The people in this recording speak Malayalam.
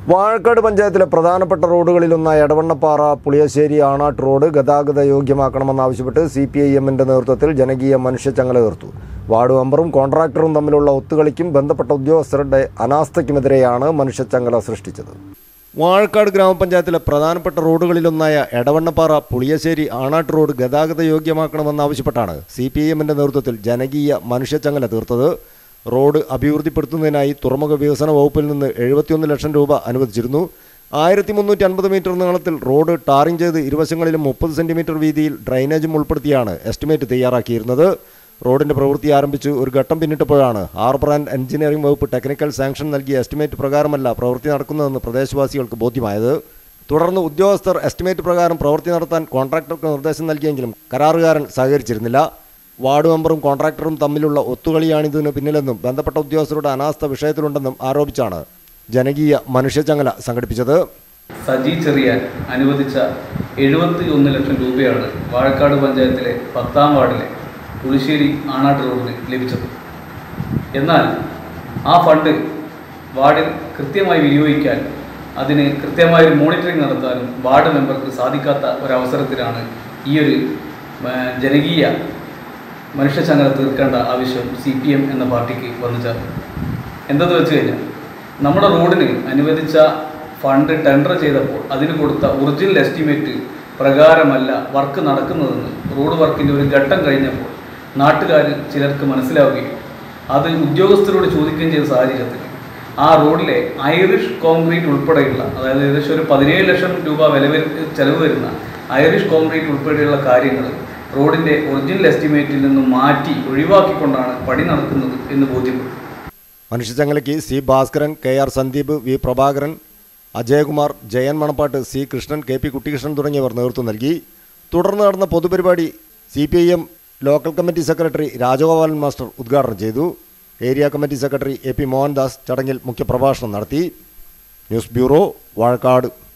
വാഴക്കാട് പഞ്ചായത്തിലെ പ്രധാനപ്പെട്ട റോഡുകളിലൊന്നായ എടവണ്ണപ്പാറ പുളിയശ്ശേരി ആണാട്ട് റോഡ് ഗതാഗത യോഗ്യമാക്കണമെന്നാവശ്യപ്പെട്ട് സി പി ഐ എമ്മിൻ്റെ നേതൃത്വത്തിൽ ജനകീയ മനുഷ്യച്ചങ്ങല തീർത്തു വാർഡ് മെമ്പറും കോൺട്രാക്ടറും തമ്മിലുള്ള ഒത്തുകളിക്കും ബന്ധപ്പെട്ട ഉദ്യോഗസ്ഥരുടെ അനാസ്ഥയ്ക്കുമെതിരെയാണ് മനുഷ്യച്ചങ്ങല സൃഷ്ടിച്ചത് വാഴക്കാട് ഗ്രാമപഞ്ചായത്തിലെ പ്രധാനപ്പെട്ട റോഡുകളിലൊന്നായ എടവണ്ണപ്പാറ പുളിയശ്ശേരി ആണാട്ട് റോഡ് ഗതാഗത യോഗ്യമാക്കണമെന്നാവശ്യപ്പെട്ടാണ് സി പി ഐ എമ്മിൻ്റെ നേതൃത്വത്തിൽ ജനകീയ മനുഷ്യച്ചങ്ങല തീർത്തത് റോഡ് അഭിവൃദ്ധിപ്പെടുത്തുന്നതിനായി തുറമുഖ വികസന വകുപ്പിൽ നിന്ന് എഴുപത്തിയൊന്ന് ലക്ഷം രൂപ അനുവദിച്ചിരുന്നു ആയിരത്തി മുന്നൂറ്റി അൻപത് മീറ്റർ നീളത്തിൽ റോഡ് ടാറിംഗ് ചെയ്ത് ഇരുവശങ്ങളിലും മുപ്പത് സെൻറ്റിമീറ്റർ വീതിയിൽ ഡ്രൈനേജും ഉൾപ്പെടുത്തിയാണ് എസ്റ്റിമേറ്റ് തയ്യാറാക്കിയിരുന്നത് റോഡിന്റെ പ്രവൃത്തി ആരംഭിച്ച് ഒരു ഘട്ടം പിന്നിട്ടപ്പോഴാണ് ഹാർബർ ആൻഡ് എഞ്ചിനീയറിംഗ് വകുപ്പ് ടെക്നിക്കൽ സാങ്ഷൻ നൽകിയ എസ്റ്റിമേറ്റ് പ്രകാരമല്ല പ്രവൃത്തി നടക്കുന്നതെന്ന് പ്രദേശവാസികൾക്ക് ബോധ്യമായത് തുടർന്ന് ഉദ്യോഗസ്ഥർ എസ്റ്റിമേറ്റ് പ്രകാരം പ്രവൃത്തി നടത്താൻ കോൺട്രാക്ടർക്ക് നിർദ്ദേശം നൽകിയെങ്കിലും കരാറുകാരൻ സഹകരിച്ചിരുന്നില്ല വാർഡ് മെമ്പറും കോൺട്രാക്ടറും തമ്മിലുള്ള ഒത്തുകളിയാണിതിന് പിന്നിലെന്നും ബന്ധപ്പെട്ട ഉദ്യോഗസ്ഥരുടെ അനാസ്ഥ വിഷയത്തിലുണ്ടെന്നും ആരോപിച്ചാണ് ജനകീയ മനുഷ്യചങ്ങല സംഘടിപ്പിച്ചത് സജി ചെറിയാൻ അനുവദിച്ച എഴുപത്തി ഒന്ന് ലക്ഷം രൂപയാണ് വാഴക്കാട് പഞ്ചായത്തിലെ പത്താം വാർഡിലെ പുളിശ്ശേരി ആണാട്ട് റോഡിന് ലഭിച്ചത് എന്നാൽ ആ ഫണ്ട് വാർഡിൽ കൃത്യമായി വിനിയോഗിക്കാൻ അതിന് കൃത്യമായ ഒരു മോണിറ്ററിംഗ് നടത്താനും വാർഡ് മെമ്പർക്ക് സാധിക്കാത്ത ഒരവസരത്തിലാണ് ഈ ഒരു ആ, ജനകീയ മനുഷ്യചങ്ങല തീർക്കേണ്ട ആവശ്യം സി പി എം എന്ന പാർട്ടിക്ക് വന്നു ചേർന്നു എന്തെന്ന് വെച്ച് കഴിഞ്ഞാൽ നമ്മുടെ റോഡിന് അനുവദിച്ച ഫണ്ട് ടെൻഡർ ചെയ്തപ്പോൾ അതിന് കൊടുത്ത ഒറിജിനൽ എസ്റ്റിമേറ്റ് പ്രകാരമല്ല വർക്ക് നടക്കുന്നതെന്ന് റോഡ് വർക്കിൻ്റെ ഒരു ഘട്ടം കഴിഞ്ഞപ്പോൾ നാട്ടുകാർ ചിലർക്ക് മനസ്സിലാവുകയും അത് ഉദ്യോഗസ്ഥരോട് ചോദിക്കുകയും ചെയ്ത സാഹചര്യത്തിൽ ആ റോഡിലെ ഐറിഷ് കോൺക്രീറ്റ് ഉൾപ്പെടെയുള്ള അതായത് ഏകദേശം ഒരു പതിനേഴ് ലക്ഷം രൂപ വില വരു- ചെലവ് വരുന്ന ഐറിഷ് കോൺക്രീറ്റ് ഉൾപ്പെടെയുള്ള കാര്യങ്ങൾ റോഡിൻ്റെ ഒറിജിനൽ എസ്റ്റിമേറ്റിൽ നിന്നും മാറ്റി ഒഴിവാക്കിക്കൊണ്ടാണ് പണി നടക്കുന്നത് എന്ന് ബോധ്യപ്പെട്ടു മനുഷ്യചങ്ങലയ്ക്ക് C Bhaskaran K R Sandeep V Prabhakaran Ajayakumar Jayan Manappattu C Krishnan K P Kuttikrishnan തുടങ്ങിയവർ നേതൃത്വം നൽകി തുടർന്ന് നടന്ന പൊതുപരിപാടി C P I M local committee secretary Rajagopalan master ഉദ്ഘാടനം ചെയ്തു area committee secretary A P Mohandas ചടങ്ങിൽ മുഖ്യപ്രഭാഷണം നടത്തി ന്യൂസ് ബ്യൂറോ വാഴക്കാട്